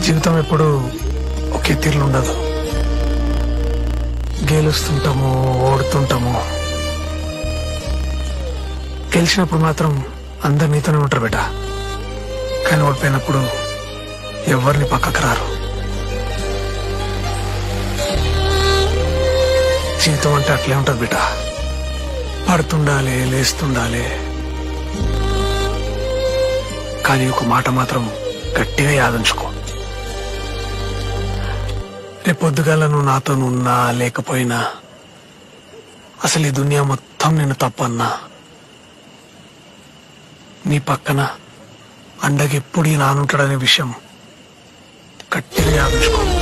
జీవితం ఎప్పుడు ఒకే తీరులో ఉండదు గెలుస్తుంటాము ఓడుతుంటాము గెలిచినప్పుడు మాత్రం అందరు నీతోనే ఉంటారు బేట కానీ ఓడిపోయినప్పుడు ఎవరిని పక్కకు రారు జీవితం అంటే అట్లే ఉంటది బిడ్డ పడుతుండాలి లేస్తుండాలి కానీ ఒక మాట మాత్రం గట్టిగా యాదించుకో రేపు పొద్దుగాల నువ్వు నాతో ఉన్నా లేకపోయినా అసలు ఈ దునియా మొత్తం నేను తప్పన్నా నీ పక్కన అండగా ఎప్పుడు ఈ నానుంటాడనే విషయం గట్టిగా యాదించుకో